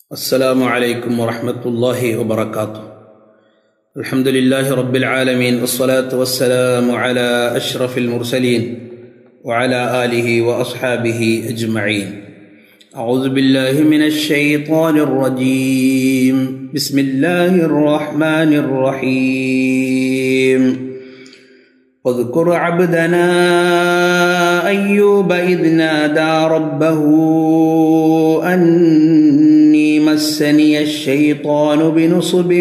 السلام عليكم ورحمة الله وبركاته الحمد لله رب العالمين والصلاة والسلام على أشرف المرسلين وعلى آله وأصحابه أجمعين أعوذ بالله من الشيطان الرجيم بسم الله الرحمن الرحيم واذكر عبدنا أيوب إذ نادى ربه أني مسني الشيطان بنصب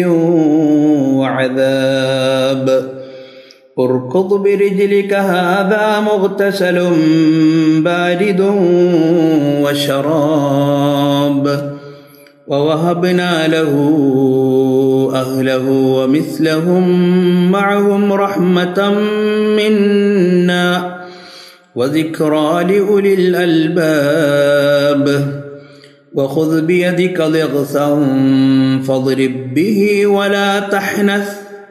وعذاب اركض برجلك هذا مغتسل بارد وشراب ووهبنا له أهله ومثلهم معهم رحمة منا وذكرى لأولي الألباب وخذ بيدك ضغثا فاضرب به ولا تحنث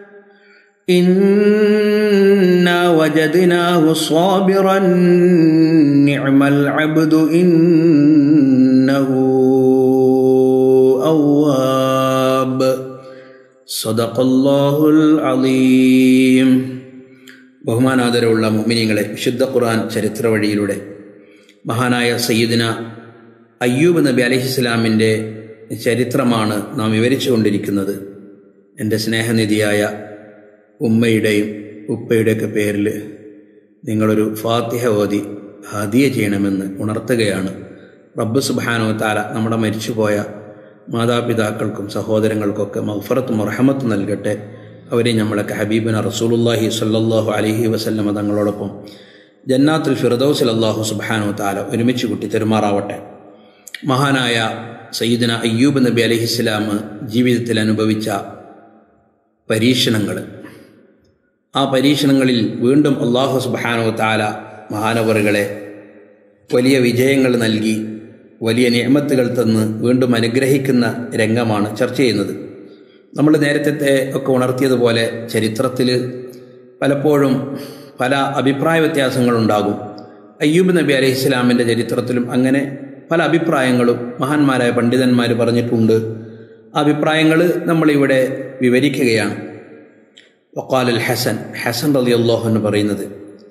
إنا وجدناه صابرا نعم العبد إنه أواب صدق الله العظيم ബഹുമാനാദരവുള്ള മുമിനിങ്ങളെ വിശുദ്ധ ഖുർആൻ ചരിത്ര വഴിയിലൂടെ മഹാനായ സയ്യിദിന അയ്യൂബ് നബി അലഹിസ്ലാമിൻ്റെ ചരിത്രമാണ് നാം വിവരിച്ചു കൊണ്ടിരിക്കുന്നത് എൻ്റെ സ്നേഹനിധിയായ ഉമ്മയുടെയും ഉപ്പയുടെയൊക്കെ പേരിൽ നിങ്ങളൊരു ഫാത്തിഹ ഓതി ഹദിയ ചെയ്യണമെന്ന് ഉണർത്തുകയാണ് റബ്ബ് സുബാനോ താല നമ്മുടെ മരിച്ചുപോയ മാതാപിതാക്കൾക്കും സഹോദരങ്ങൾക്കൊക്കെ മഹഫറത്തും റഹമത്തും നൽകട്ടെ അവരെ നമ്മളൊക്കെ ഹബീബിന റസൂലുല്ലാഹി സല്ലാഹു അലഹി വസല്ലമ തങ്ങളോടൊപ്പം ജന്നാത്തുൽ ഫിറദൌസിൽ അള്ളാഹു സുബാനോ താല ഒരുമിച്ച് കൂട്ടി തെരുമാറാവട്ടെ മഹാനായ സയ്യിദന അയ്യൂബ് നബി അലഹിസ്ലാം ജീവിതത്തിൽ അനുഭവിച്ച പരീക്ഷണങ്ങൾ ആ പരീക്ഷണങ്ങളിൽ വീണ്ടും അള്ളാഹു സുബാനോ താല മഹാനവറുകളെ വലിയ വിജയങ്ങൾ നൽകി വലിയ നിയമത്തുകൾ തന്ന് വീണ്ടും അനുഗ്രഹിക്കുന്ന രംഗമാണ് ചർച്ച ചെയ്യുന്നത് നമ്മൾ നേരത്തെ ഒക്കെ ഉണർത്തിയതുപോലെ ചരിത്രത്തിൽ പലപ്പോഴും പല അഭിപ്രായ വ്യത്യാസങ്ങളുണ്ടാകും അയ്യൂബ് നബി അലൈഹി ഇസ്ലാമിൻ്റെ ചരിത്രത്തിലും അങ്ങനെ പല അഭിപ്രായങ്ങളും മഹാന്മാരായ പണ്ഡിതന്മാർ പറഞ്ഞിട്ടുണ്ട് അഭിപ്രായങ്ങൾ നമ്മളിവിടെ വിവരിക്കുകയാണ് വക്കാൽ അൽ ഹസൻ ഹസൻ റലി അള്ളാഹു എന്ന് പറയുന്നത്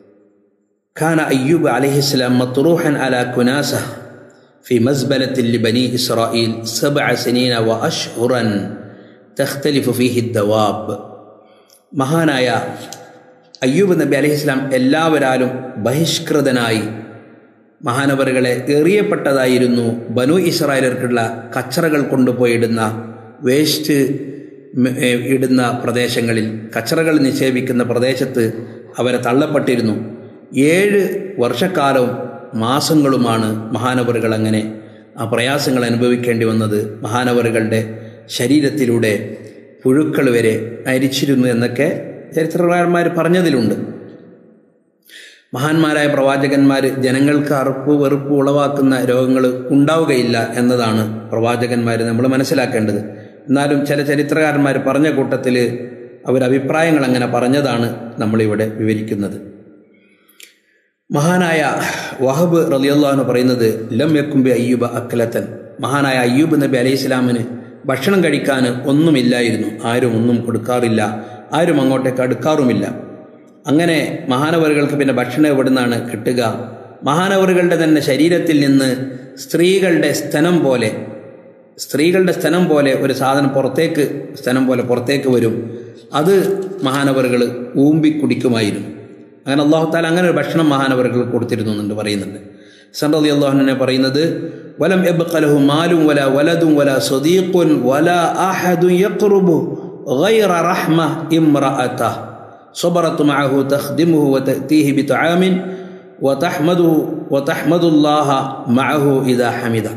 ഖാന അയ്യൂബ് അലഹിസ്ലാം മത്തുറൂഹൻ അല കുനാസ في مزبلة لبني إسرائيل سبع سنين وأشهرا تختلف فيه الدواب മഹാനായ അയ്യൂബ് നബി അലഹിസ്ലാം എല്ലാവരാലും ബഹിഷ്കൃതനായി മഹാനവറുകളെ എറിയപ്പെട്ടതായിരുന്നു ബനു ഇസ്രായേലർക്കുള്ള കച്ചറകൾ കൊണ്ടുപോയിടുന്ന വേസ്റ്റ് ഇടുന്ന പ്രദേശങ്ങളിൽ കച്ചറകൾ നിക്ഷേപിക്കുന്ന പ്രദേശത്ത് അവരെ തള്ളപ്പെട്ടിരുന്നു ഏഴ് വർഷക്കാലവും മാസങ്ങളുമാണ് മഹാനവറുകൾ അങ്ങനെ ആ പ്രയാസങ്ങൾ അനുഭവിക്കേണ്ടി വന്നത് മഹാനവറുകളുടെ ശരീരത്തിലൂടെ പുഴുക്കൾ വരെ അരിച്ചിരുന്നു എന്നൊക്കെ ചരിത്രകാരന്മാർ പറഞ്ഞതിലുണ്ട് മഹാന്മാരായ പ്രവാചകന്മാർ ജനങ്ങൾക്ക് അറുപ്പ് വെറുപ്പ് ഉളവാക്കുന്ന രോഗങ്ങൾ ഉണ്ടാവുകയില്ല എന്നതാണ് പ്രവാചകന്മാർ നമ്മൾ മനസ്സിലാക്കേണ്ടത് എന്നാലും ചില ചരിത്രകാരന്മാർ പറഞ്ഞ കൂട്ടത്തിൽ അവർ അഭിപ്രായങ്ങൾ അങ്ങനെ പറഞ്ഞതാണ് നമ്മളിവിടെ വിവരിക്കുന്നത് മഹാനായ വഹബ് റലിയല്ലാന്ന് പറയുന്നത് ലം യക്കുംബി അയ്യൂബ അക്കലത്തൻ മഹാനായ അയ്യൂബ് നബി അലൈഹി ഇസ്ലാമിന് ഭക്ഷണം കഴിക്കാൻ ഒന്നുമില്ലായിരുന്നു ആരും ഒന്നും കൊടുക്കാറില്ല ആരും അങ്ങോട്ടേക്ക് അടുക്കാറുമില്ല അങ്ങനെ മഹാനവറുകൾക്ക് പിന്നെ ഭക്ഷണം എവിടെ നിന്നാണ് കിട്ടുക മഹാനവറുകളുടെ തന്നെ ശരീരത്തിൽ നിന്ന് സ്ത്രീകളുടെ സ്തനം പോലെ സ്ത്രീകളുടെ സ്തനം പോലെ ഒരു സാധനം പുറത്തേക്ക് സ്തനം പോലെ പുറത്തേക്ക് വരും അത് മഹാനവറുകൾ ഊമ്പി കുടിക്കുമായിരുന്നു അങ്ങനെ അള്ളാഹുത്താല അങ്ങനെ ഒരു ഭക്ഷണം മഹാനവറുകൾ കൊടുത്തിരുന്നു എന്നുണ്ട് പറയുന്നുണ്ട് സണ്ടി അള്ളാഹുനെ പറയുന്നത് വലം എബ്ഖലഹു മാലും വല വലതും വല സദീഖുൻ വല അഹദു യഖ്റുബു غير رحمة امرأته صبرت معه تخدمه وتأتيه بطعام وتحمده وتحمد الله معه إذا حمده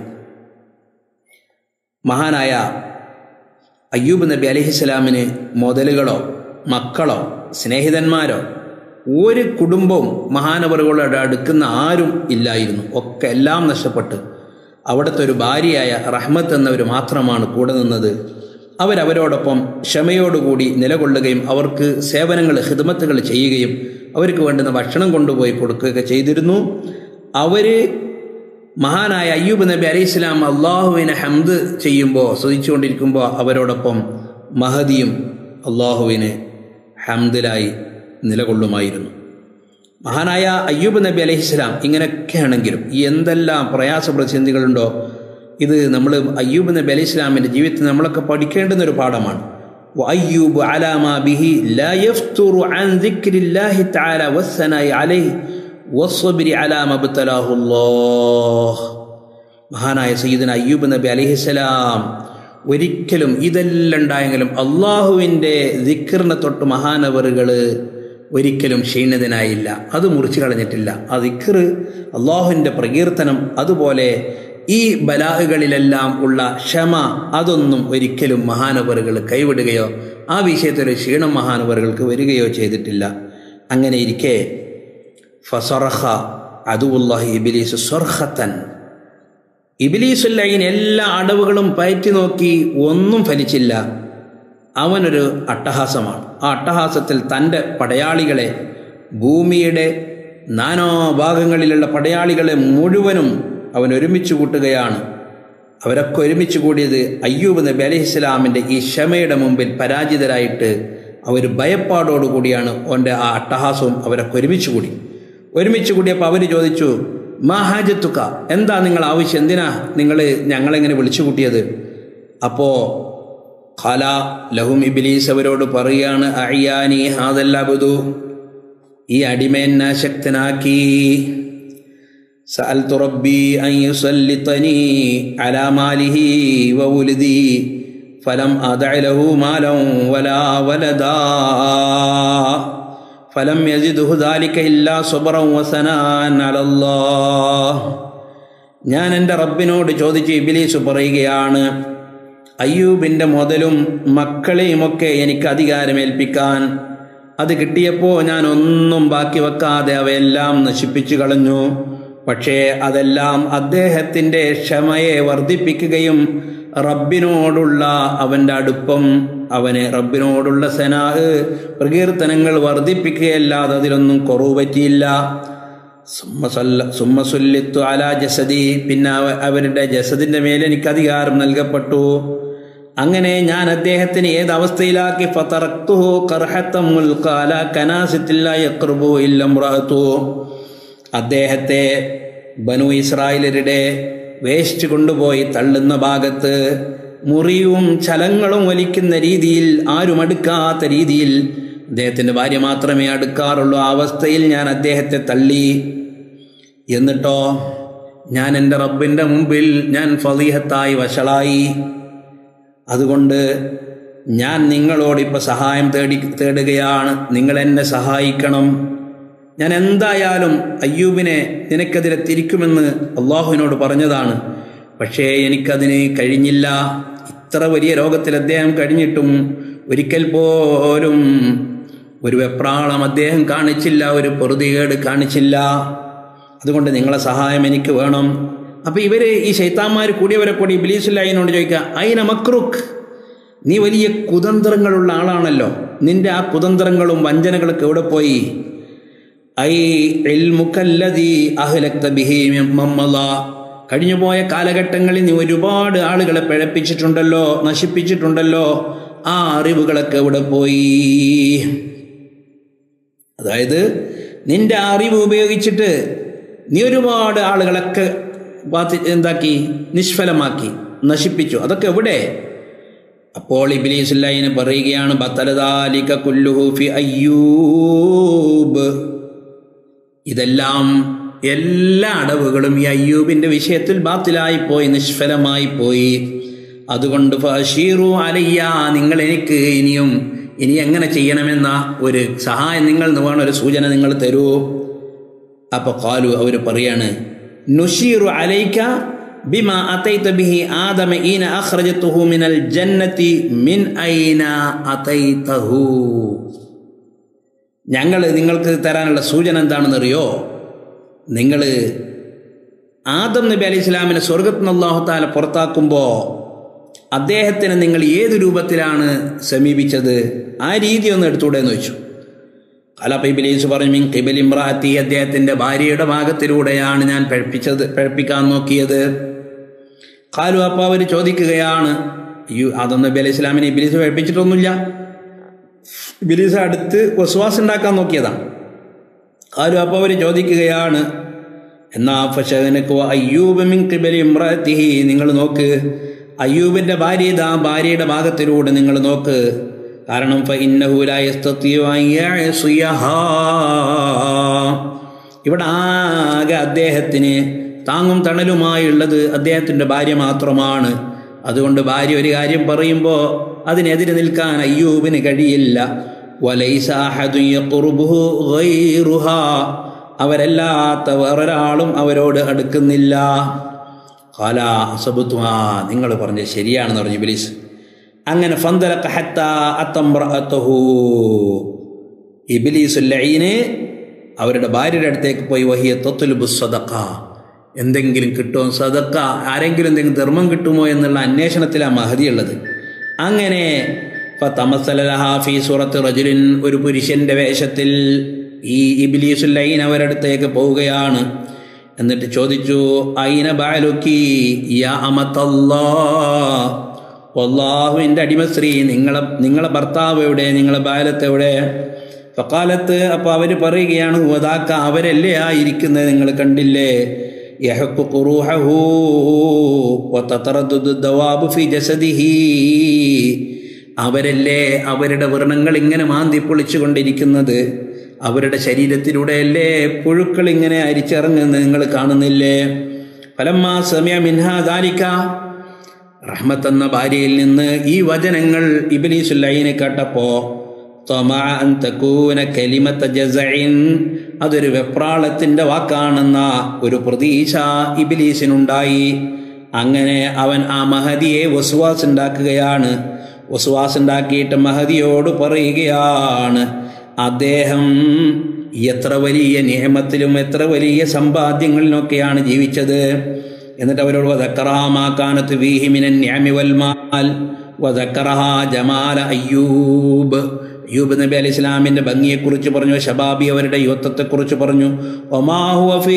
മഹാനായ അയ്യൂബ് നബി അലഹിസ്ലാമിന് മുതലുകളോ മക്കളോ സ്നേഹിതന്മാരോ ഒരു കുടുംബവും മഹാനവറുകളോട് അടുക്കുന്ന ആരും ഇല്ലായിരുന്നു ഒക്കെ എല്ലാം നഷ്ടപ്പെട്ട് അവിടുത്തെ ഒരു ഭാര്യയായ റഹ്മത്ത് എന്നവർ മാത്രമാണ് കൂടെ നിന്നത് അവരവരോടൊപ്പം ക്ഷമയോടുകൂടി നിലകൊള്ളുകയും അവർക്ക് സേവനങ്ങൾ ഹിദമത്തുകൾ ചെയ്യുകയും അവർക്ക് വേണ്ടുന്ന ഭക്ഷണം കൊണ്ടുപോയി കൊടുക്കുകയൊക്കെ ചെയ്തിരുന്നു അവർ മഹാനായ അയ്യൂബ് നബി അലൈഹി ഇസ്ലാം അള്ളാഹുവിനെ ഹംദ് ചെയ്യുമ്പോൾ സ്തുതിച്ചുകൊണ്ടിരിക്കുമ്പോൾ അവരോടൊപ്പം മഹദിയും അള്ളാഹുവിന് ഹംദിലായി നിലകൊള്ളുമായിരുന്നു മഹാനായ അയ്യൂബ് നബി അലൈഹി ഇസ്ലാം ഇങ്ങനെയൊക്കെയാണെങ്കിലും എന്തെല്ലാം പ്രയാസ പ്രതിസന്ധികളുണ്ടോ ഇത് നമ്മൾ അയ്യൂബ് നബി അലൈഹി ഇസ്ലാമിൻ്റെ ജീവിതത്തിൽ നമ്മളൊക്കെ പഠിക്കേണ്ടുന്ന ഒരു പാഠമാണ് وأيوب على ما به لا يفتر عن ذكر الله تعالى والثناء عليه والصبر على ما ابتلاه الله മഹാനായ സയ്യിദന അയ്യൂബ് നബി അലൈഹിസ്സലാം ഒരിക്കലും ഇതെല്ലാം ഉണ്ടായെങ്കിലും അള്ളാഹുവിൻ്റെ ദിക്കറിനെ തൊട്ട് മഹാനവറുകൾ ഒരിക്കലും ക്ഷീണിതനായില്ല അത് മുറിച്ചു കളഞ്ഞിട്ടില്ല ആ ദിക്കറ് അള്ളാഹുവിൻ്റെ പ്രകീർത്തനം അതുപോലെ ഈ ബലാഹുകളിലെല്ലാം ഉള്ള ക്ഷമ അതൊന്നും ഒരിക്കലും മഹാനവറുകൾ കൈവിടുകയോ ആ വിഷയത്തിൽ ക്ഷീണം മഹാനവറുകൾക്ക് വരികയോ ചെയ്തിട്ടില്ല അങ്ങനെ ഇരിക്കെ ഫസറഹ അതുല്ലാഹി ഇബിലീസ് സ്വർഹത്തൻ ഇബിലീസുല്ലൈൻ എല്ലാ അടവുകളും പയറ്റി നോക്കി ഒന്നും ഫലിച്ചില്ല അവനൊരു അട്ടഹാസമാണ് ആ അട്ടഹാസത്തിൽ തൻ്റെ പടയാളികളെ ഭൂമിയുടെ നാനാഭാഗങ്ങളിലുള്ള പടയാളികളെ മുഴുവനും അവൻ ഒരുമിച്ച് കൂട്ടുകയാണ് അവരൊക്കെ ഒരുമിച്ച് കൂടിയത് അയ്യൂബ് നബി അലൈഹി ഇസ്ലാമിൻ്റെ ഈ ക്ഷമയുടെ മുമ്പിൽ പരാജിതരായിട്ട് അവർ ഭയപ്പാടോടുകൂടിയാണ് അവൻ്റെ ആ അട്ടഹാസവും അവരൊക്കെ ഒരുമിച്ച് കൂടി ഒരുമിച്ച് കൂടിയപ്പോൾ അവർ ചോദിച്ചു മാഹാജത്തുക്ക എന്താ നിങ്ങൾ ആവശ്യം എന്തിനാ നിങ്ങൾ ഞങ്ങളെങ്ങനെ വിളിച്ചു കൂട്ടിയത് അപ്പോൾ ഖല ലഹും ഇബിലീസ് അവരോട് പറയുകയാണ് അയ്യാനി ഹാദല്ലബുദു ഈ അടിമയെന്നെ ശക്തനാക്കി سألت ربي أن يسلطني على ماله وولدي فلم أدع له مالا ولا ولدا فلم يزده ذلك إلا صبرا وثناء على الله ഞാൻ എൻ്റെ റബ്ബിനോട് ചോദിച്ച് ഇബിലീസ് പറയുകയാണ് അയ്യൂബിൻ്റെ മുതലും മക്കളെയുമൊക്കെ എനിക്ക് അധികാരമേൽപ്പിക്കാൻ അത് കിട്ടിയപ്പോൾ ഞാൻ ഒന്നും ബാക്കി വെക്കാതെ അവയെല്ലാം നശിപ്പിച്ചു കളഞ്ഞു പക്ഷേ അതെല്ലാം അദ്ദേഹത്തിൻ്റെ ക്ഷമയെ വർദ്ധിപ്പിക്കുകയും റബ്ബിനോടുള്ള അവൻ്റെ അടുപ്പം അവന് റബ്ബിനോടുള്ള സനാ പ്രകീർത്തനങ്ങൾ വർദ്ധിപ്പിക്കുകയല്ലാതെ അതിലൊന്നും കുറവ് പറ്റിയില്ല സുമ്മസുല്ലിത്തു അല ജസദി പിന്നെ അവരുടെ ജസദിൻ്റെ മേലെ എനിക്ക് അധികാരം നൽകപ്പെട്ടു അങ്ങനെ ഞാൻ അദ്ദേഹത്തിന് ഏത് അവസ്ഥയിലാക്കി ഫതറക്തുഹു കർഹത്തം മുൽക്കാല കനാസിത്തില്ല യക്രുബു ഇല്ലംറഹത്തു അദ്ദേഹത്തെ ബനു ഇസ്രായേലരുടെ വേസ്റ്റ് കൊണ്ടുപോയി തള്ളുന്ന ഭാഗത്ത് മുറിയും ചലങ്ങളും വലിക്കുന്ന രീതിയിൽ ആരും അടുക്കാത്ത രീതിയിൽ അദ്ദേഹത്തിൻ്റെ ഭാര്യ മാത്രമേ അടുക്കാറുള്ളൂ ആ അവസ്ഥയിൽ ഞാൻ അദ്ദേഹത്തെ തള്ളി എന്നിട്ടോ ഞാൻ എൻ്റെ റബ്ബിൻ്റെ മുമ്പിൽ ഞാൻ ഫലീഹത്തായി വഷളായി അതുകൊണ്ട് ഞാൻ നിങ്ങളോട് ഇപ്പോൾ സഹായം തേടി തേടുകയാണ് നിങ്ങൾ എന്നെ സഹായിക്കണം ഞാൻ എന്തായാലും അയ്യൂബിനെ നിനക്കെതിരെ തിരിക്കുമെന്ന് അള്ളാഹുവിനോട് പറഞ്ഞതാണ് പക്ഷേ എനിക്കതിന് കഴിഞ്ഞില്ല ഇത്ര വലിയ രോഗത്തിൽ അദ്ദേഹം കഴിഞ്ഞിട്ടും ഒരിക്കൽ പോലും ഒരു വെപ്രാളം അദ്ദേഹം കാണിച്ചില്ല ഒരു പൊറുതികേട് കാണിച്ചില്ല അതുകൊണ്ട് നിങ്ങളെ സഹായം എനിക്ക് വേണം അപ്പോൾ ഇവർ ഈ ശൈത്താന്മാർ കൂടിയവരെ കൂടി ഇബിലീസുല്ലായിനോട് ചോദിക്കുക അയിന മക്രുക്ക് നീ വലിയ കുതന്ത്രങ്ങളുള്ള ആളാണല്ലോ നിന്റെ ആ കുതന്ത്രങ്ങളും വഞ്ചനകളൊക്കെ എവിടെ പോയി ഐ ഇൽമുക്കല്ലതി അഹ്ലക്ത ബിഹി മമ്മല കഴിഞ്ഞുപോയ കാലഘട്ടങ്ങളിൽ നീ ഒരുപാട് ആളുകളെ പിഴപ്പിച്ചിട്ടുണ്ടല്ലോ നശിപ്പിച്ചിട്ടുണ്ടല്ലോ ആ അറിവുകളൊക്കെ എവിടെ പോയി അതായത് നിന്റെ അറിവ് ഉപയോഗിച്ചിട്ട് നീ ഒരുപാട് ആളുകളൊക്കെ ബാത്തി എന്താക്കി നിഷ്ഫലമാക്കി നശിപ്പിച്ചു അതൊക്കെ എവിടെ അപ്പോൾ ഇബിലീസുല്ലൈന് പറയുകയാണ് ബത്തലദാലിക കുല്ലുഹൂഫി അയ്യൂബ് ഇതെല്ലാം എല്ലാ അടവുകളും ഈ അയ്യൂബിന്റെ വിഷയത്തിൽ ബാത്തിലായി പോയി നിഷ്ഫലമായി പോയി അതുകൊണ്ട് ഫഷീറു അലയ്യ നിങ്ങൾ എനിക്ക് ഇനിയും ഇനി എങ്ങനെ ചെയ്യണമെന്ന ഒരു സഹായം നിങ്ങൾ വേണം ഒരു സൂചന നിങ്ങൾ തരൂ അപ്പൊ കാലു അവർ പറയാണ് നുഷീറു അലൈക്ക ബിമ അതൈത ബിഹി ആദമ ഈന അഖ്റജതുഹു മിനൽ ജന്നതി മിൻ ഐന അതൈതഹു ഞങ്ങൾ നിങ്ങൾക്ക് തരാനുള്ള സൂചന എന്താണെന്നറിയോ നിങ്ങൾ ആദം നബി അലി ഇസ്ലാമിനെ സ്വർഗത്തിൽ നിന്ന് അള്ളാഹുത്താല പുറത്താക്കുമ്പോൾ അദ്ദേഹത്തിന് നിങ്ങൾ ഏത് രൂപത്തിലാണ് സമീപിച്ചത് ആ രീതി ഒന്ന് എടുത്തൂടെ എന്ന് വെച്ചു അലപ്പ ഇബിലീസ് പറഞ്ഞു മിൻ കിബിൽ ഇമ്രാത്തി അദ്ദേഹത്തിന്റെ ഭാര്യയുടെ ഭാഗത്തിലൂടെയാണ് ഞാൻ പഴപ്പിച്ചത് പഴപ്പിക്കാൻ നോക്കിയത് കാലു അപ്പോൾ അവർ ചോദിക്കുകയാണ് അയ്യോ അതൊന്നും നബി അലൈഹി ഇസ്ലാമിനെ ഇബിലീസ് പഴപ്പിച്ചിട്ടൊന്നുമില്ല ഇബിലീസ് അടുത്ത് വസ്വാസ് ഉണ്ടാക്കാൻ നോക്കിയതാണ് കാലു അപ്പോൾ അവർ ചോദിക്കുകയാണ് എന്നാ ഫശനക്ക് അയ്യൂബ് മിൻ കിബിൽ ഇമ്രാത്തിഹി നിങ്ങൾ നോക്ക് അയ്യൂബിന്റെ ഭാര്യ ഇതാ ഭാര്യയുടെ ഭാഗത്തിലൂടെ നിങ്ങൾ നോക്ക് കാരണം ഇവിടെ ആകെ അദ്ദേഹത്തിന് താങ്ങും തണലുമായുള്ളത് അദ്ദേഹത്തിൻ്റെ ഭാര്യ മാത്രമാണ് അതുകൊണ്ട് ഭാര്യ ഒരു കാര്യം പറയുമ്പോൾ അതിനെതിരെ നിൽക്കാൻ അയ്യൂബിന് കഴിയില്ല അവരല്ലാത്ത വേറൊരാളും അവരോട് അടുക്കുന്നില്ല കാല അസബുത്വാ നിങ്ങൾ പറഞ്ഞത് ശരിയാണെന്ന് പറഞ്ഞു ബിലീസ് അങ്ങനെ ഫന്തലക്ക ഹത്ത അത്തംറഅത്തഹു ഇബിലീസുല്ലീന് അവരുടെ ഭാര്യയുടെ അടുത്തേക്ക് പോയി വഹിയ തൊത്തുലുബു സദക്ക എന്തെങ്കിലും കിട്ടുമോ സദക്ക ആരെങ്കിലും എന്തെങ്കിലും ധർമ്മം കിട്ടുമോ എന്നുള്ള അന്വേഷണത്തിലാണ് മഹതിയുള്ളത് അങ്ങനെ ഫി സൂറത്ത് റജുലിൻ ഒരു പുരുഷന്റെ വേഷത്തിൽ ഈ ഇബിലീസുല്ലൈൻ അവരടുത്തേക്ക് പോവുകയാണ് എന്നിട്ട് ചോദിച്ചു ഐന ബാലുക്കി യാ അമത്തല്ലാ അള്ളാഹുവിൻ്റെ അടിമശ്രീ നിങ്ങളെ നിങ്ങളെ ഭർത്താവ് എവിടെ നിങ്ങളെ ബാലത്ത് എവിടെ ഫക്കാലത്ത് അപ്പോൾ അവർ പറയുകയാണ് ഹുവതാക്ക അവരല്ലേ ആ ഇരിക്കുന്നത് നിങ്ങൾ കണ്ടില്ലേ യഹക്കു ഖുറൂഹഹു വതതറദ്ദുദു ദവാബു ഫി ജസദിഹി അവരല്ലേ അവരുടെ വ്രണങ്ങൾ ഇങ്ങനെ മാന്തി പൊളിച്ചുകൊണ്ടിരിക്കുന്നത് അവരുടെ ശരീരത്തിലൂടെയല്ലേ പുഴുക്കൾ ഇങ്ങനെ അരിച്ചിറങ്ങുന്നത് നിങ്ങൾ കാണുന്നില്ലേ ഫലമ്മ സമയ മിൻഹ ദാലിക്ക റഹ്മത്ത് എന്ന ഭാര്യയിൽ നിന്ന് ഈ വചനങ്ങൾ ഇബലീസുല്ലൈനെ കേട്ടപ്പോ അതൊരു വെപ്രാളത്തിന്റെ വാക്കാണെന്ന ഒരു പ്രതീക്ഷ ഇബിലീസിനുണ്ടായി അങ്ങനെ അവൻ ആ മഹതിയെ വസുവാസ് ഉണ്ടാക്കുകയാണ് വസുവാസ് ഉണ്ടാക്കിയിട്ട് മഹതിയോട് പറയുകയാണ് അദ്ദേഹം എത്ര വലിയ നിയമത്തിലും എത്ര വലിയ സമ്പാദ്യങ്ങളിലൊക്കെയാണ് ജീവിച്ചത് എന്നിട്ട് അവരോട് വദക്കറാമാക്കാനത്ത് വീഹിമിനൻ ന്യാമിവൽമാൽ വദക്കറഹ ജമാല അയ്യൂബ് അയ്യൂബ് നബി അലി ഇസ്ലാമിൻ്റെ ഭംഗിയെക്കുറിച്ച് പറഞ്ഞു ഷബാബി അവരുടെ യുവത്വത്തെക്കുറിച്ച് പറഞ്ഞു ഒമാഹുവഫീ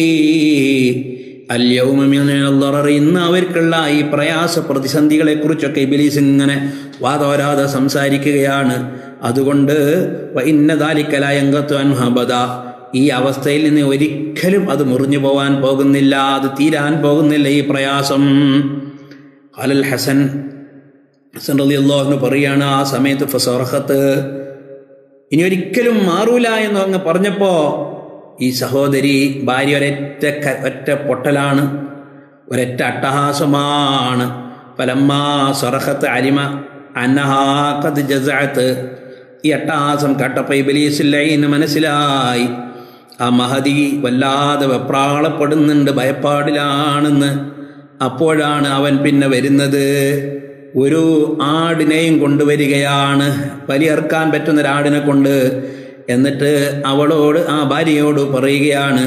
ഇന്ന് അവർക്കുള്ള ഈ പ്രയാസ പ്രതിസന്ധികളെ കുറിച്ചൊക്കെ ഇബിലീസ് ഇങ്ങനെ വാതോരാതെ സംസാരിക്കുകയാണ് അതുകൊണ്ട് ഇന്നതാലിക്കലായങ്കത്വ അൻഹബദ ഈ അവസ്ഥയിൽ നിന്ന് ഒരിക്കലും അത് മുറിഞ്ഞു പോവാൻ പോകുന്നില്ല അത് തീരാൻ പോകുന്നില്ല ഈ പ്രയാസം അലൽ ഹസൻ ഹസൻ റലി അള്ളാഹുന് പറയാണ് ആ സമയത്ത് ഫസോർഹത്ത് ഇനി ഒരിക്കലും മാറൂല എന്ന് അങ്ങ് പറഞ്ഞപ്പോൾ ഈ സഹോദരി ഭാര്യ ഒരൊറ്റ ഒറ്റ പൊട്ടലാണ് ഒരൊറ്റ അട്ടഹാസമാണ് ഫലമ്മാ സൊറഹത്ത് അരിമ അന്നഹാക്കത് ജസാത്ത് ഈ അട്ടഹാസം കേട്ടപ്പോൾ ഇബലീസില്ലൈന്ന് മനസ്സിലായി ആ മഹതി വല്ലാതെ വെപ്രാളപ്പെടുന്നുണ്ട് ഭയപ്പാടിലാണെന്ന് അപ്പോഴാണ് അവൻ പിന്നെ വരുന്നത് ഒരു ആടിനെയും കൊണ്ടുവരികയാണ് ബലിയർക്കാൻ പറ്റുന്ന ഒരാടിനെ കൊണ്ട് എന്നിട്ട് അവളോട് ആ ഭാര്യയോട് പറയുകയാണ്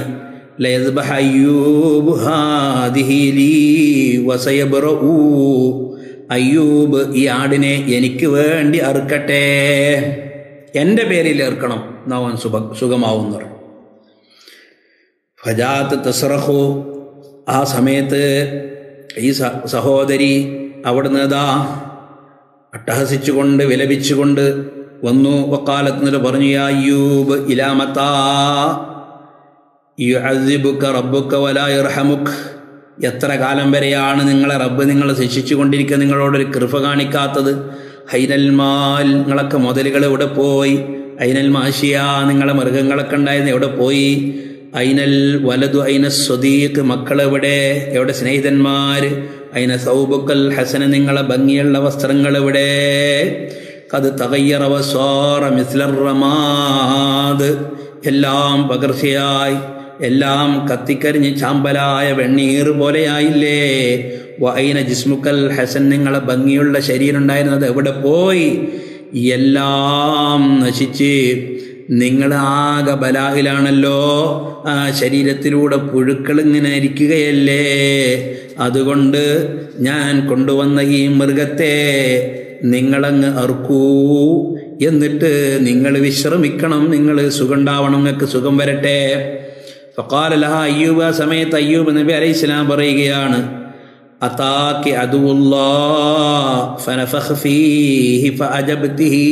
അയ്യൂബ് ഈ ആടിനെ എനിക്ക് വേണ്ടി അറുക്കട്ടെ എൻ്റെ പേരിൽ ഏർക്കണം എന്നവൻ സുഖ സുഖമാവുന്നു ഫജാത്ത് തസ്രഹു ആ സമയത്ത് ഈ സഹോദരി അവിടുന്ന് ഇതാ അട്ടഹസിച്ചുകൊണ്ട് വിലപിച്ചുകൊണ്ട് വന്നു വക്കാലത്ത് നിന്ന് പറഞ്ഞു യാ അയ്യൂബ് ഇലാമത്താ യുഅസിബുക്ക റബ്ബുക്ക വലാ യർഹമുക് എത്ര കാലം വരെയാണ് നിങ്ങളെ റബ്ബ് നിങ്ങളെ ശിക്ഷിച്ചു കൊണ്ടിരിക്കുക നിങ്ങളോടൊരു കൃപ കാണിക്കാത്തത് ഹൈനൽ മാൽ നിങ്ങളൊക്കെ മുതലുകൾ എവിടെ പോയി ഐനൽ മാഷിയ നിങ്ങളെ മൃഗങ്ങളൊക്കെ ഉണ്ടായിരുന്നു എവിടെ പോയി ഐനൽ വലതു ഐന സ്വദീഖ് മക്കളെവിടെ എവിടെ സ്നേഹിതന്മാർ ഐന സൗബുക്കൽ ഹസന നിങ്ങളെ ഭംഗിയുള്ള വസ്ത്രങ്ങൾ എവിടെ കത് തകയ്യറവസ്വാറ മിസ്ലറമാത് എല്ലാം പകർച്ചയായി എല്ലാം കത്തിക്കരിഞ്ഞ് ചാമ്പലായ വെണ്ണീർ പോലെയായില്ലേ വൈന ജിസ്മുക്കൽ ഹസൻ നിങ്ങളെ ഭംഗിയുള്ള ശരീരം ഉണ്ടായിരുന്നത് എവിടെ പോയി എല്ലാം നശിച്ച് നിങ്ങളാകെ ബലാഹിലാണല്ലോ ആ ശരീരത്തിലൂടെ പുഴുക്കൾ ഇങ്ങനെ ഇരിക്കുകയല്ലേ അതുകൊണ്ട് ഞാൻ കൊണ്ടുവന്ന ഈ മൃഗത്തെ നിങ്ങളങ്ങ് അറുക്കൂ എന്നിട്ട് നിങ്ങൾ വിശ്രമിക്കണം നിങ്ങൾ സുഖം ഉണ്ടാവണം നിങ്ങൾക്ക് സുഖം വരട്ടെ ഫക്കാല ലഹ അയ്യൂബ് ആ സമയത്ത് അയ്യൂബ് നബി അലൈഹി സ്വലാം പറയുകയാണ് അതാക്കി അതുല്ലാ ഫനഫഖ് ഫീഹി ഫഅജബ്തിഹി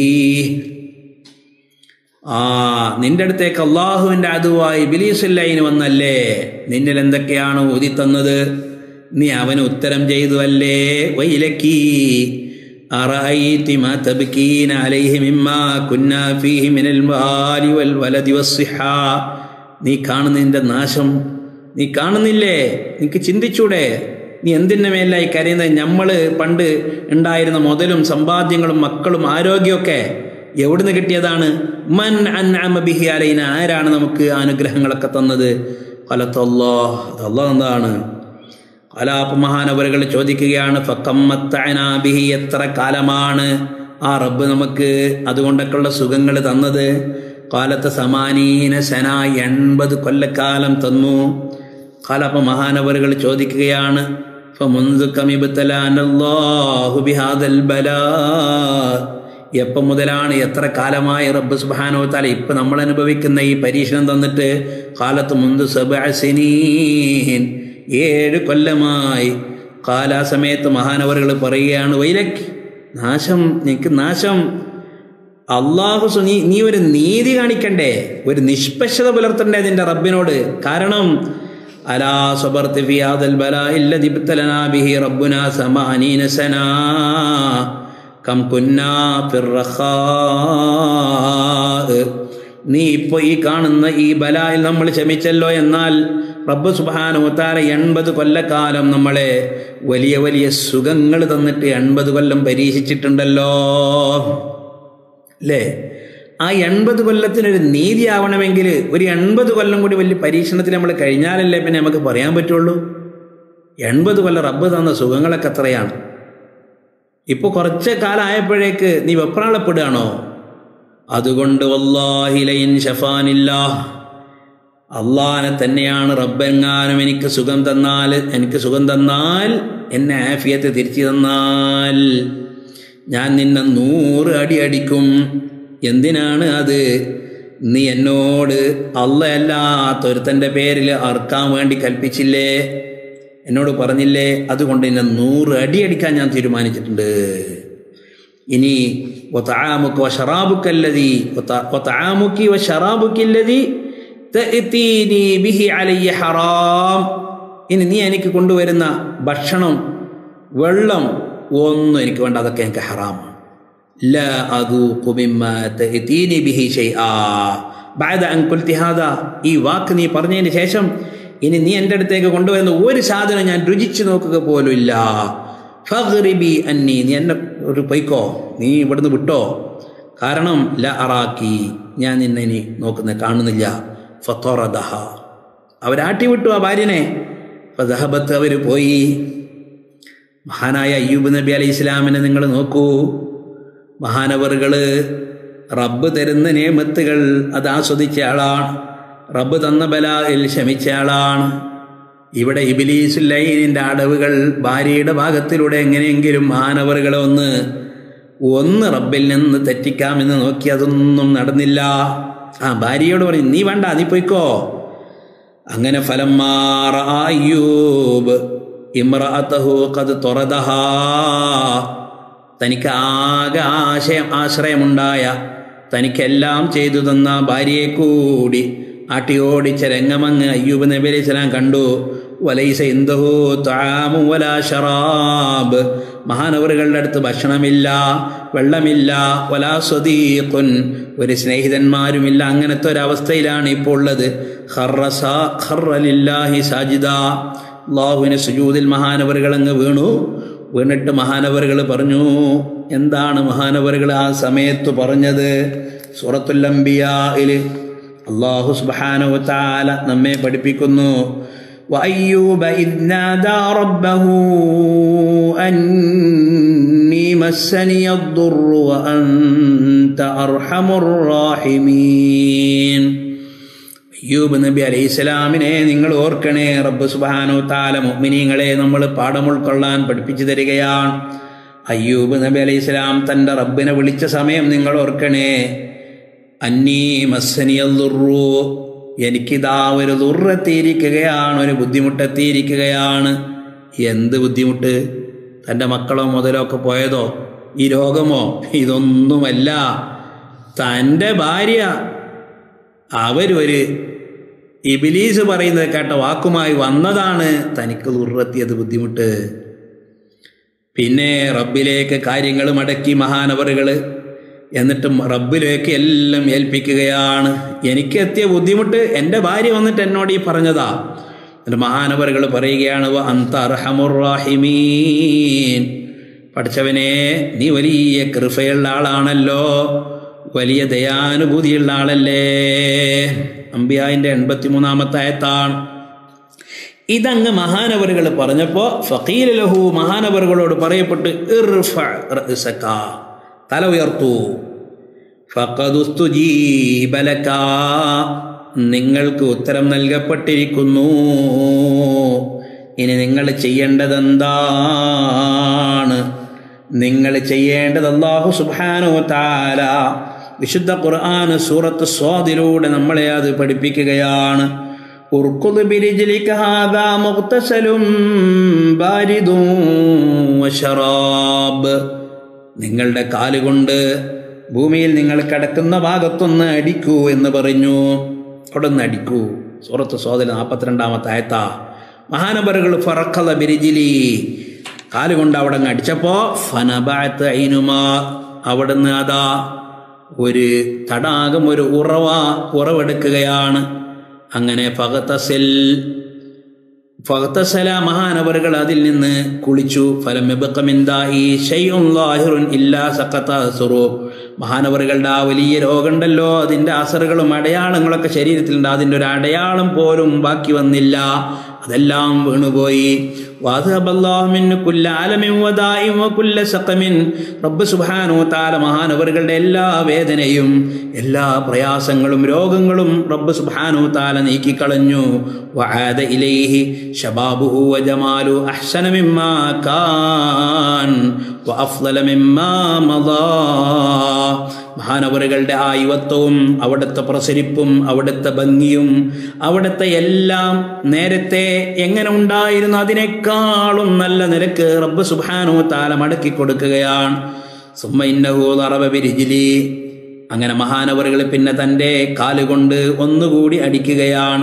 ആ നിന്റെ അടുത്തേക്ക് അള്ളാഹുവിന്റെ അതുവായി ബിലീസുല്ലൈന് വന്നല്ലേ നിന്നിൽ എന്തൊക്കെയാണ് ഊതി തന്നത് നീ അവന് ഉത്തരം ചെയ്തു അല്ലേ വൈലക്കി أرأيت ما تبكين عليه مما كنا فيه من المال والولد والصحة നീ കാണുന്നതിൻ്റെ നാശം നീ കാണുന്നില്ലേ നിനക്ക് ചിന്തിച്ചൂടെ നീ എന്തിൻ്റെ മേലായി കരയുന്നത് നമ്മൾ പണ്ട് ഉണ്ടായിരുന്ന മുതലും സമ്പാദ്യങ്ങളും മക്കളും ആരോഗ്യമൊക്കെ എവിടുന്ന് കിട്ടിയതാണ് മൻ അൻഅമ ബിഹി അലൈന ആരാണ് നമുക്ക് അനുഗ്രഹങ്ങളൊക്കെ തന്നത് ഫലത്തല്ലോ അള്ളാഹ് എന്താണ് കലാപ മഹാനവറുകൾ ചോദിക്കുകയാണ് ഫക്കമ്മത്തനാബിഹി എത്ര കാലമാണ് ആ റബ്ബ് നമുക്ക് അതുകൊണ്ടൊക്കെയുള്ള സുഖങ്ങൾ തന്നത് കാലത്ത് സമാനീന സന എൺപത് കൊല്ലക്കാലം തന്നു കാലപ്പ മഹാനവറുകൾ ചോദിക്കുകയാണ് എപ്പം മുതലാണ് എത്ര കാലമായി റബ്ബ് സുബാനോ താല ഇപ്പം നമ്മൾ അനുഭവിക്കുന്ന ഈ പരീക്ഷണം തന്നിട്ട് കാലത്ത് മുന്ത് സബഅസിനീൻ ഏഴ് കൊല്ലമായി കാലാസമയത്ത് മഹാനവറുകൾ പറയുകയാണ് വൈലക്ക് നാശം നിനക്ക് നാശം അള്ളാഹു നീ നീ ഒരു നീതി കാണിക്കണ്ടേ ഒരു നിഷ്പക്ഷത പുലർത്തണ്ടേ നിന്റെ റബ്ബിനോട് കാരണം അലാ സബർത്തി ഫിയാദൽ ബലാ ഇല്ലദി ഇബ്തലനാ ബിഹി റബ്ബുനാ സമാനീന സനാ കം കുന്നാ ഫിർറഖാ നീ ഇപ്പോൾ ഈ കാണുന്ന ഈ ബലായിൽ നമ്മൾ ക്ഷമിച്ചല്ലോ എന്നാൽ റബ്ബ് സുബാനുത്താര എൺപത് കൊല്ലക്കാലം നമ്മളെ വലിയ വലിയ സുഖങ്ങൾ തന്നിട്ട് എൺപത് കൊല്ലം പരീക്ഷിച്ചിട്ടുണ്ടല്ലോ അല്ലേ ആ എൺപത് കൊല്ലത്തിനൊരു നീതി ആവണമെങ്കിൽ ഒരു എൺപത് കൊല്ലം കൂടി വലിയ പരീക്ഷണത്തിൽ നമ്മൾ കഴിഞ്ഞാലല്ലേ പിന്നെ നമുക്ക് പറയാൻ പറ്റുള്ളൂ എൺപത് കൊല്ലം റബ്ബ് തന്ന സുഖങ്ങളൊക്കെ എത്രയാണ് ഇപ്പോൾ കുറച്ച് കാലമായപ്പോഴേക്ക് നീ വെപ്രാളപ്പെടുകയാണോ അതുകൊണ്ട് വല്ലാഹിലയിൻ ഷഫാനില്ല അള്ളാനെ തന്നെയാണ് റബ്ബെങ്ങാനും എനിക്ക് സുഖം തന്നാൽ എനിക്ക് സുഖം തന്നാൽ എന്നെ ആഫിയത്ത് തിരിച്ചു തന്നാൽ ഞാൻ നിന്നെ നൂറ് അടി അടിക്കും എന്തിനാണ് അത് നീ എന്നോട് അല്ലയല്ലാത്തൊരുത്തൻ്റെ പേരിൽ അർക്കാൻ വേണ്ടി കൽപ്പിച്ചില്ലേ എന്നോട് പറഞ്ഞില്ലേ അതുകൊണ്ട് എന്നെ നൂറ് അടി അടിക്കാൻ ഞാൻ തീരുമാനിച്ചിട്ടുണ്ട് ഇനി وطعامك وشرابك الذي وطعامك وشرابك الذي تأتيني به علي حرام ഇനി നീ എനിക്ക് കൊണ്ടുവരുന്ന ഭക്ഷണം വെള്ളം ഒന്നും എനിക്ക് വേണ്ട അതൊക്കെ എനിക്ക് ഹറാമാണ് لا أذوق مما تأتيني به شيئا بعد أن قلت هذا ഈ വാക്ക് നീ പറഞ്ഞതിന് ശേഷം ഇനി നീ എൻ്റെ അടുത്തേക്ക് കൊണ്ടുവരുന്ന ഒരു സാധനം ഞാൻ രുചിച്ചു നോക്കുക പോലും ഇല്ല ഫഗ്രിബി അന്നി നീ എന്നെ ഒരു പൊയ്ക്കോ നീ ഇവിടുന്ന് വിട്ടോ കാരണം ല അറാക്കി ഞാൻ നിന്നെ ഇനി നോക്കുന്ന കാണുന്നില്ല ഫത്തോറദഹ അവരാട്ടി വിട്ടു ആ ഭാര്യനെ ഫദഹബത്ത് അവർ പോയി മഹാനായ അയ്യൂബ് നബി അലൈഹി ഇസ്ലാമിനെ നിങ്ങൾ നോക്കൂ മഹാനവറുകൾ റബ്ബ് തരുന്ന നിയമത്തുകൾ അത് ആസ്വദിച്ച ആളാണ് റബ്ബ് തന്ന ബലായിൽ ക്ഷമിച്ച ആളാണ് ഇവിടെ ഇബിലീസുല്ലൈനിൻ്റെ അടവുകൾ ഭാര്യയുടെ ഭാഗത്തിലൂടെ എങ്ങനെയെങ്കിലും മാനവറുകളെ ഒന്ന് ഒന്ന് റബ്ബിൽ നിന്ന് തെറ്റിക്കാമെന്ന് നോക്കി അതൊന്നും നടന്നില്ല ആ ഭാര്യയോട് പറഞ്ഞു നീ വേണ്ട നീ പോയിക്കോ അങ്ങനെ ഫലം മാറൂബ് ഇമ്രഅത്തഹു കത് തുറദഹാ തനിക്ക് ആകെ ആശയം ആശ്രയമുണ്ടായ തനിക്കെല്ലാം ചെയ്തു തന്ന ഭാര്യയെ കൂടി ആട്ടിയോടിച്ച രംഗമങ്ങ് അയ്യൂബ് നബി അലൈഹി സ്വലാം കണ്ടു വലൈസ ഇന്ദഹു താമു വലാ ഷറാബ് മഹാനവറുകളുടെ അടുത്ത് ഭക്ഷണമില്ല വെള്ളമില്ല വലാ സ്വദീഖുൻ ഒരു സ്നേഹിതന്മാരുമില്ല അങ്ങനത്തെ ഒരവസ്ഥയിലാണ് ഇപ്പോൾ ഉള്ളത് ഖർറലില്ലാഹി സാജിദ അള്ളാഹുവിന് സുജൂദിൽ മഹാനവറുകൾ അങ്ങ് വീണു വീണിട്ട് മഹാനവറുകൾ പറഞ്ഞു എന്താണ് മഹാനവറുകൾ ആ സമയത്ത് പറഞ്ഞത് സൂറത്തുല്ലംബിയായിൽ അള്ളാഹു സുബ്ഹാനഹു വതആല നമ്മെ പഠിപ്പിക്കുന്നു وأيوب إذ نادى ربه أني مسني الضر وأنت أرحم الراحمين അയ്യൂബ് നബി അലൈഹി ഇസ്ലാമിനെ നിങ്ങൾ ഓർക്കണേ റബ്ബ് സുബാനോ താല മുഅ്മിനീങ്ങളെ നമ്മൾ പാഠം ഉൾക്കൊള്ളാൻ പഠിപ്പിച്ചു തരികയാണ് അയ്യൂബ് നബി അലൈഹി സ്വലാം തൻ്റെ റബ്ബിനെ വിളിച്ച സമയം നിങ്ങൾ ഓർക്കണേ അന്നീ മസ്സനിയല്ലുറു എനിക്കിതാ ഒരു ദുർറെത്തിയിരിക്കുകയാണ് ഒരു ബുദ്ധിമുട്ടെത്തിയിരിക്കുകയാണ് എന്ത് ബുദ്ധിമുട്ട് തൻ്റെ മക്കളോ മുതലോ ഒക്കെ പോയതോ ഈ രോഗമോ ഇതൊന്നുമല്ല തൻ്റെ ഭാര്യ അവരൊരു ഇബിലീസ് പറയുന്നത് കേട്ട വാക്കുമായി വന്നതാണ് തനിക്ക് ദുർറെത്തിയത് ബുദ്ധിമുട്ട് പിന്നെ റബ്ബിലേക്ക് കാര്യങ്ങൾ മടക്കി മഹാനവറുകൾ എന്നിട്ടും റബ്ബിലേക്ക് എല്ലാം ഏൽപ്പിക്കുകയാണ് എനിക്ക് എത്തിയ ബുദ്ധിമുട്ട് എൻ്റെ ഭാര്യ വന്നിട്ട് എന്നോട് ഈ പറഞ്ഞതാ എന്നിട്ട് മഹാനവറുകൾ പറയുകയാണ് "വ അന്ത അർഹമുർ റാഹിമീൻ പഠിച്ചവനെ നീ വലിയ കൃപയുള്ള ആളാണല്ലോ വലിയ ദയാനുഭൂതിയുള്ള ആളല്ലേ അമ്പിയായിൻ്റെ എൺപത്തിമൂന്നാമത്തെ ആയത്താണ് ഇതങ്ങ് മഹാനവറുകൾ പറഞ്ഞപ്പോൾ ഫക്കീൽ ലഹു മഹാനവറുകളോട് പറയപ്പെട്ട് ഇർഫ റഅ്സക. തല ഉയർത്തു ഫഖദുസ്തുജീബലക. നിങ്ങൾക്ക് ഉത്തരം നൽകപ്പെട്ടിരിക്കുന്നു ഇനി നിങ്ങൾ ചെയ്യേണ്ടതെന്താണ് നിങ്ങൾ ചെയ്യേണ്ടത് അള്ളാഹു സുബ്ഹാനഹു താല വിശുദ്ധ ഖുർആൻ സൂറത്ത് സ്വാദിലൂടെ നമ്മളെ അത് പഠിപ്പിക്കുകയാണ് ഉർക്കുദ് ബിരിജ്ലിക ഹാദാ മുഗ്തസലും ബാരിദും വശറാബ് നിങ്ങളുടെ കാലുകൊണ്ട് ഭൂമിയിൽ നിങ്ങൾ കിടക്കുന്ന ഭാഗത്തൊന്ന് അടിക്കൂ എന്ന് പറഞ്ഞു അവിടെ ഒന്ന് അടിക്കൂ സൂറത്ത് സ്വാദിൽ നാൽപ്പത്തിരണ്ടാമത്തെ ആയത്താ മഹാനബറുകൾ ഫറക്കല ബിരിജിലി കാലുകൊണ്ട് അവിടെ അങ്ങ് അടിച്ചപ്പോ ഫനബാത്ത് ഐനുമാ അവിടുന്ന് അതാ ഒരു തടാകം ഒരു ഉറവ ഉറവെടുക്കുകയാണ് അങ്ങനെ ഫഗത്തസിൽ ഫഗത്തസല മഹാനവറുകൾ അതിൽ നിന്ന് കുളിച്ചു ഫലം ഇല്ലാ സഖത്ത അസുറു മഹാനവറുകളുടെ ആ വലിയ രോഗമുണ്ടല്ലോ അതിൻ്റെ അസറുകളും അടയാളങ്ങളൊക്കെ ശരീരത്തിലുണ്ട് അതിൻ്റെ ഒരു അടയാളം പോലും ബാക്കി വന്നില്ല അതെല്ലാം വീണുപോയി റബ്ബ് സുബാനോ താല മഹാനവറുകളുടെ എല്ലാ വേദനയും എല്ലാ പ്രയാസങ്ങളും രോഗങ്ങളും റബ്ബ് സുബാനോ താല നീക്കിക്കളഞ്ഞു വആദ ഇലൈഹി ശബാബുഹു വജമാലു അഹ്സന മിമ്മാ കാൻ വഅഫ്ളല മിമ്മാ മദാ മഹാനവറുകളുടെ ആ യുവത്വവും അവിടുത്തെ പ്രസരിപ്പും അവിടുത്തെ ഭംഗിയും അവിടുത്തെ എല്ലാം നേരത്തെ എങ്ങനെ ഉണ്ടായിരുന്നു അതിനേക്കാളും നല്ല നിരക്ക് റബ്ബ് സുബാനോ താല മടക്കി കൊടുക്കുകയാണ് സുമ്മ ഇന്നഹു തറവ ബിരിജിലി അങ്ങനെ മഹാനവറുകൾ പിന്നെ തൻ്റെ കാലുകൊണ്ട് ഒന്നുകൂടി അടിക്കുകയാണ്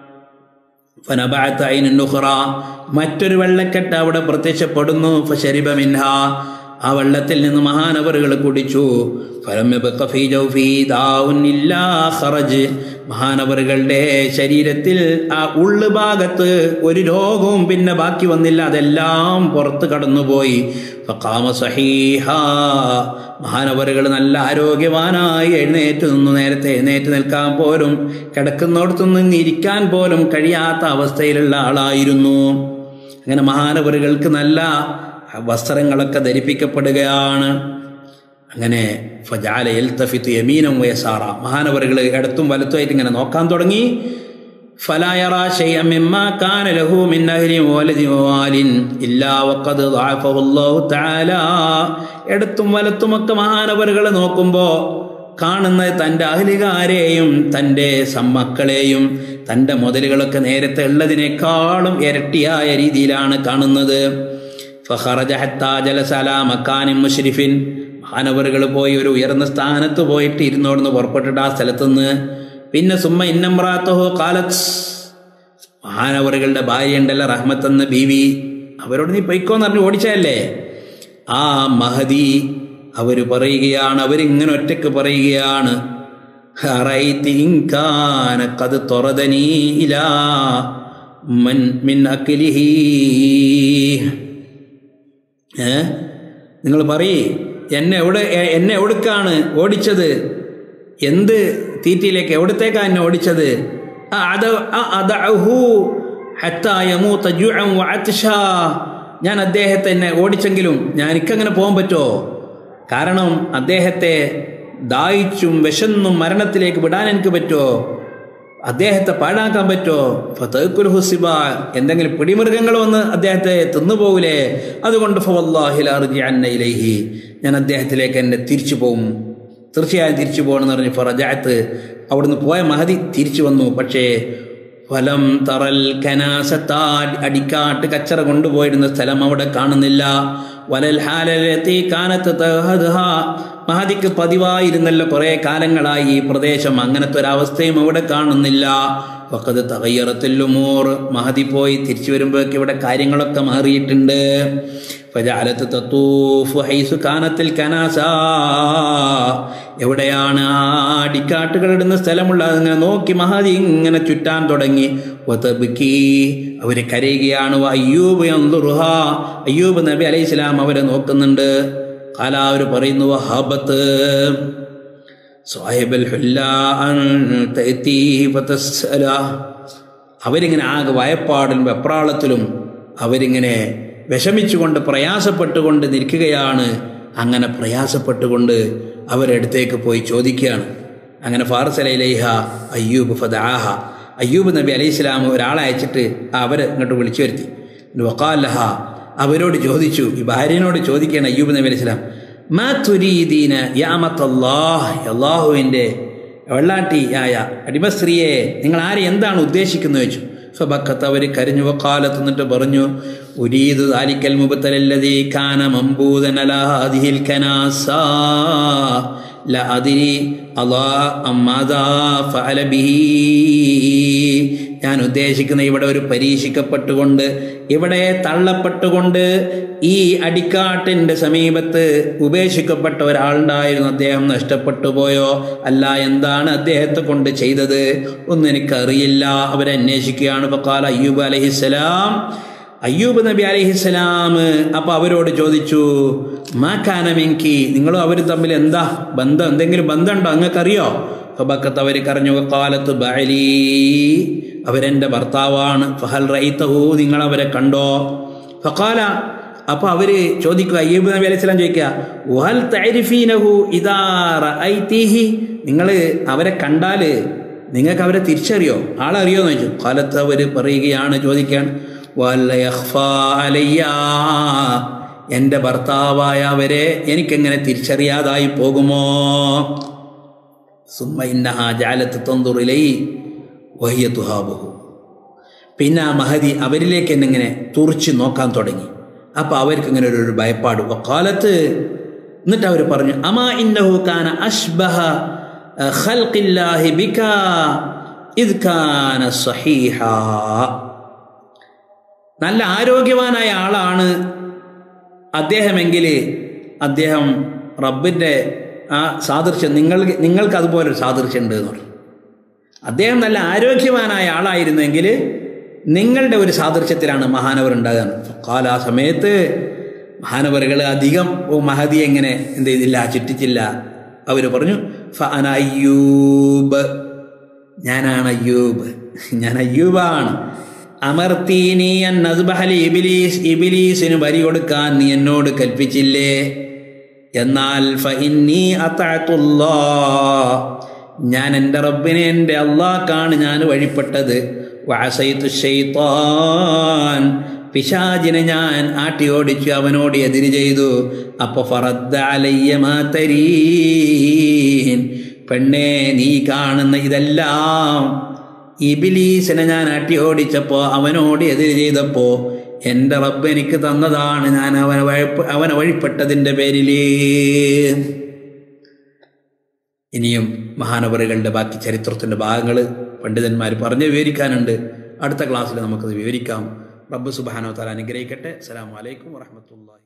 ഫനബഅത്ത് ഐനുൻ നുഖ്റ മറ്റൊരു വെള്ളക്കെട്ട് അവിടെ പ്രത്യക്ഷപ്പെടുന്നു ഫശരിബ മിൻഹ ആ വെള്ളത്തിൽ നിന്ന് മഹാനവറുകൾ കുടിച്ചു ഫലം യബ്ഖ ഫീ ജൗഫി ദാഉൻ ഇല്ലാ ഖറജ് മഹാനവറുകളുടെ ശരീരത്തിൽ ആ ഉള്ളു ഭാഗത്ത് ഒരു രോഗവും പിന്നെ ബാക്കി വന്നില്ല അതെല്ലാം പുറത്ത് കടന്നുപോയി ഫഖാമ സഹീഹ മഹാനവറുകൾ നല്ല ആരോഗ്യവാനായി എഴുന്നേറ്റ് നിന്നു നേരത്തെ എഴുന്നേറ്റ് നിൽക്കാൻ പോലും കിടക്കുന്നിടത്തുനിന്ന് ഇരിക്കാൻ പോലും കഴിയാത്ത അവസ്ഥയിലുള്ള ആളായിരുന്നു അങ്ങനെ മഹാനവറുകൾക്ക് നല്ല വസ്ത്രങ്ങളൊക്കെ ധരിപ്പിക്കപ്പെടുകയാണ് അങ്ങനെ ഫജാല എൽത്തഫിത്ത് യമീനം വയസാറ മഹാനവറുകൾ ഇടത്തും വലത്തുമായിട്ട് ഇങ്ങനെ നോക്കാൻ തുടങ്ങി ഫലായറ ശൈഅം മിമ്മാ കാന ലഹു മിൻ അഹ്ലി വലദി വവാലിൻ ഇല്ലാ വഖദ് ضعفه الله تعالى ഇടത്തും വലത്തുമൊക്കെ മഹാനവറുകൾ നോക്കുമ്പോൾ കാണുന്നത് തൻ്റെ അഹലികാരെയും തൻ്റെ സമ്മക്കളെയും തൻ്റെ മുതലുകളൊക്കെ നേരത്തെ ഉള്ളതിനേക്കാളും ഇരട്ടിയായ രീതിയിലാണ് കാണുന്നത് ഫഖറജ ഹത്താ ജലസ അലാ മക്കാനിൻ മുശ്രിഫിൻ മഹാനവറുകൾ പോയി ഒരു ഉയർന്ന സ്ഥാനത്ത് പോയിട്ട് ഇരുന്നോടുന്ന് പുറപ്പെട്ടിട്ട് ആ സ്ഥലത്തുനിന്ന് പിന്നെ സുമ്മ ഇന്നമ്രാത്തഹോ കാലത്ത് മഹാനവറുകളുടെ ഭാര്യ ഉണ്ടല്ലോ റഹ്മത്ത് എന്ന ബീവി അവരോട് നീ പൊയ്ക്കോന്ന് പറഞ്ഞ് ഓടിച്ചതല്ലേ ആ മഹദി അവർ പറയുകയാണ് അവരിങ്ങനെ ഒറ്റക്ക് പറയുകയാണ് "ഹറൈതി ഇൻകാന ഖദ് തൊറദനീ ഇലാ മൻ മിൻ അക്ലിഹി ഏ നിങ്ങൾ പറയ് എന്നെ എവിടെ എ- എന്നെ എവിടേക്കാണ് ഓടിച്ചത് എന്ത് തീറ്റിയിലേക്ക് എവിടത്തേക്കാണ് എന്നെ ഓടിച്ചത് ആ, അത് ആ, അദഅഹു ഹത്താ യമൂത ജുഅൻ വഅത്ഷാ. ഞാൻ അദ്ദേഹത്തെ എന്നെ ഓടിച്ചെങ്കിലും ഞാൻ എനിക്കങ്ങനെ പോകാൻ പറ്റുമോ കാരണം അദ്ദേഹത്തെ ദാഹിച്ചും വിശന്നും മരണത്തിലേക്ക് വിടാൻ എനിക്ക് പറ്റുമോ അദ്ദേഹത്തെ പാഴാക്കാൻ പറ്റുമോ ഫതക്കുൽ ഹുസിബ എന്തെങ്കിലും പിടിമൃഗങ്ങൾ വന്ന് അദ്ദേഹത്തെ തിന്നുപോകൂലേ അതുകൊണ്ട് ഫവല്ലാഹിലർജിഅന്നയിലേഹി ഞാൻ അദ്ദേഹത്തിലേക്ക് എന്നെ തിരിച്ചു പോകും തീർച്ചയായും തിരിച്ചു പോകണമെന്ന് പറഞ്ഞ് ഫറജാത്ത് അവിടുന്ന് പോയ മഹതി തിരിച്ചു വന്നു പക്ഷേ ഫലം തറൽ കനാസത്താ അടിക്കാട്ട് കച്ചറ കൊണ്ടുപോയിരുന്ന സ്ഥലം അവിടെ കാണുന്നില്ല വലൽ ഹാലത്തി കാനത്ത് തഹദ്ഹ. മഹദിക്ക് പതിവായിരുന്നല്ലോ കുറേ കാലങ്ങളായി ഈ പ്രദേശം അങ്ങനത്തെ ഒരവസ്ഥയും അവിടെ കാണുന്നില്ല വക്കത് തകയ്യറത്തില്ലുമോർ മഹദി പോയി തിരിച്ചു വരുമ്പോഴേക്ക് ഇവിടെ കാര്യങ്ങളൊക്കെ മാറിയിട്ടുണ്ട് ഫജാലത്ത് തത്തൂഫ് ഹൈസു കാനത്തിൽ കനാസ എവിടെയാണ് ആ അടിക്കാട്ടുകൾ ഇടുന്ന സ്ഥലമുള്ളത് അങ്ങനെ നോക്കി മഹദി ഇങ്ങനെ ചുറ്റാൻ തുടങ്ങി വതബ്കി അവര് കരയുകയാണ് വ അയ്യൂബ് യൻദുറുഹ അയ്യൂബ് നബി അലൈഹി സ്വലാം അവരെ നോക്കുന്നുണ്ട് കാല അവർ പറയുന്നു വഹാബത്ത് സാഹിബൽ ഹുല്ല അൻ തഅതീഹി ഫതസ്അല അവരിങ്ങനെ ആകെ വയപ്പാടിലും വെപ്രാളത്തിലും അവരിങ്ങനെ വിഷമിച്ചുകൊണ്ട് പ്രയാസപ്പെട്ടുകൊണ്ട് നിൽക്കുകയാണ് അങ്ങനെ പ്രയാസപ്പെട്ടുകൊണ്ട് അവരടുത്തേക്ക് പോയി ചോദിക്കുകയാണ് അങ്ങനെ ഫാർസലൈഹ അയ്യൂബ് ഫദാഹ അയ്യൂബ് നബി അലൈഹി സ്വലാം ഒരാളെ അയച്ചിട്ട് അവരെ ഇങ്ങോട്ട് വിളിച്ചു വരുത്തി വക്കാലഹ അവരോട് ചോദിച്ചു ഈ ഭാര്യനോട് ചോദിക്കുകയാണ് അയ്യൂബ് നബി അലൈഹി സ്വലാം മാ തുരീദീന യാമത്തല്ലാഹ് അള്ളാഹുവിൻ്റെ വെള്ളാട്ടി ആയ അടിമസ്ത്രീയെ നിങ്ങൾ ആരെ എന്താണ് ഉദ്ദേശിക്കുന്നത് വെച്ചു ഫബക്കത്ത് അവർ കരഞ്ഞു വക്കാലത്ത് എന്നിട്ട് പറഞ്ഞു ഉരീദു ദാലിക്കൽ മുബത്തലല്ലദീ കാന മംബൂദൻ അലാ ഹാദിഹിൽ കനാസ ല അദിരി അല്ലാ അമ്മാദാ ഫഅല ബിഹി ഞാൻ ഉദ്ദേശിക്കുന്ന ഇവിടെ ഒരു പരീക്ഷിക്കപ്പെട്ടുകൊണ്ട് ഇവിടെ തള്ളപ്പെട്ടുകൊണ്ട് ഈ അടിക്കാട്ടിൻ്റെ സമീപത്ത് ഉപേക്ഷിക്കപ്പെട്ട ഒരാളുണ്ടായിരുന്നു അദ്ദേഹം നഷ്ടപ്പെട്ടു പോയോ അല്ല എന്താണ് അദ്ദേഹത്തെ കൊണ്ട് ചെയ്തത് ഒന്നും എനിക്കറിയില്ല അവരന്വേഷിക്കുകയാണ് ബക്കാൽ അയ്യൂബ് അലഹിസ്സലാം അയ്യൂബ് നബി അലഹിസ്സലാം അപ്പൊ അവരോട് ചോദിച്ചു മാക്കാനമെങ്കി നിങ്ങളും അവരും തമ്മിൽ എന്താ ബന്ധം എന്തെങ്കിലും ബന്ധമുണ്ടോ അങ്ങക്കറിയോ ഫബക്കത്ത് അവർ കരഞ്ഞു കാലത്ത് ബഅലി അവരെൻ്റെ ഭർത്താവാണ് ഫഹൽ റൈത്തഹു നിങ്ങൾ അവരെ കണ്ടോ ഫക്കാല അപ്പൊ അവര് ചോദിക്കുക അയ്യൂബ് നബി അലൈഹി സ്വലാം ചോദിക്കുക വഹൽ തഅരിഫീനഹു ഇദാ റഅയ്തിഹി നിങ്ങൾ അവരെ കണ്ടാല് നിങ്ങൾക്ക് അവരെ തിരിച്ചറിയോ ആളറിയോ എന്ന് ചോദിച്ചു കാലത്ത് അവർ പറയുകയാണ് ചോദിക്കാൻ വല്ല യഖ്ഫാ അലയ്യ എൻ്റെ ഭർത്താവായ അവരെ എനിക്കെങ്ങനെ തിരിച്ചറിയാതായി പോകുമോ സുമ്മ ഇന്നഹ ജാലത്ത് തൊന്തുറിലൈ വഹിയ തുഹാബുഹു പിന്നെ ആ മഹതി അവരിലേക്ക് എന്നെ ഇങ്ങനെ തുറിച്ച് നോക്കാൻ തുടങ്ങി അപ്പോൾ അവർക്ക് ഇങ്ങനെ ഒരു ഒരു ഭയപ്പാട് കാലത്ത് എന്നിട്ട് അവർ പറഞ്ഞു അമാ ഇന്നഹു കാന അഷ്ബഹ ഖൽഖില്ലാഹി ബിക ഇദ് കാന സഹീഹ നല്ല ആരോഗ്യവാനായ ആളാണ് അദ്ദേഹമെങ്കിൽ അദ്ദേഹം റബ്ബിൻ്റെ ആ സാദൃശ്യം നിങ്ങൾ നിങ്ങൾക്ക് അതുപോലെ ഒരു സാദൃശ്യം ഉണ്ട് എന്ന് പറഞ്ഞു അദ്ദേഹം നല്ല ആരോഗ്യവാനായ ആളായിരുന്നെങ്കിൽ നിങ്ങളുടെ ഒരു സാദൃശ്യത്തിലാണ് മഹാനവർ ഉണ്ടാകുക കാല ആ സമയത്ത് മഹാനവറുകൾ അധികം ഓ മഹതി എങ്ങനെ എന്ത് ചെയ്തില്ല ചുറ്റിച്ചില്ല അവർ പറഞ്ഞു ഫഅന അയ്യൂബ് ഞാനാണ് അയ്യൂബ് ഞാൻ അയ്യൂബാണ് അമർത്തീനി അന്നസ്ബഹലി ഇബിലീസ് ഇബിലീസിന് ബലി കൊടുക്കാൻ നീ എന്നോട് കൽപ്പിച്ചില്ലേ എന്നാൽ ഫഇന്നി അത്തഅത്തുല്ലാ ഞാൻ എൻ്റെ റബ്ബിനെ എൻ്റെ അള്ളാഹ്ക്കാണ് ഞാൻ വഴിപ്പെട്ടത് വഅസൈതു ശൈത്താൻ പിശാചിനെ ഞാൻ ആട്ടി ഓടിച്ചു അവനോട് എതിര് ചെയ്തു അപ്പൊ ഫറദ്ദ അലയ്യ മാ തരീൻ പെണ്ണേ നീ കാണുന്ന ഇതെല്ലാം ഇബിലീസിനെ ഞാൻ ആട്ടി ഓടിച്ചപ്പോൾ അവനോട് എതിര് ചെയ്തപ്പോൾ എൻ്റെ റബ്ബ് എനിക്ക് തന്നതാണ് ഞാൻ അവനെ വഴിപ്പ അവനെ വഴിപ്പെട്ടതിൻ്റെ പേരിൽ ഇനിയും മഹാനവറുകളുടെ ബാക്കി ചരിത്രത്തിൻ്റെ ഭാഗങ്ങൾ പണ്ഡിതന്മാർ പറഞ്ഞ് വിവരിക്കാനുണ്ട് അടുത്ത ക്ലാസ്സിൽ നമുക്കത് വിവരിക്കാം റബ്ബ് സുബാനോ താല അനുഗ്രഹിക്കട്ടെ അസ്സലാമു അലൈക്കും വറഹമത്തുള്ളാഹി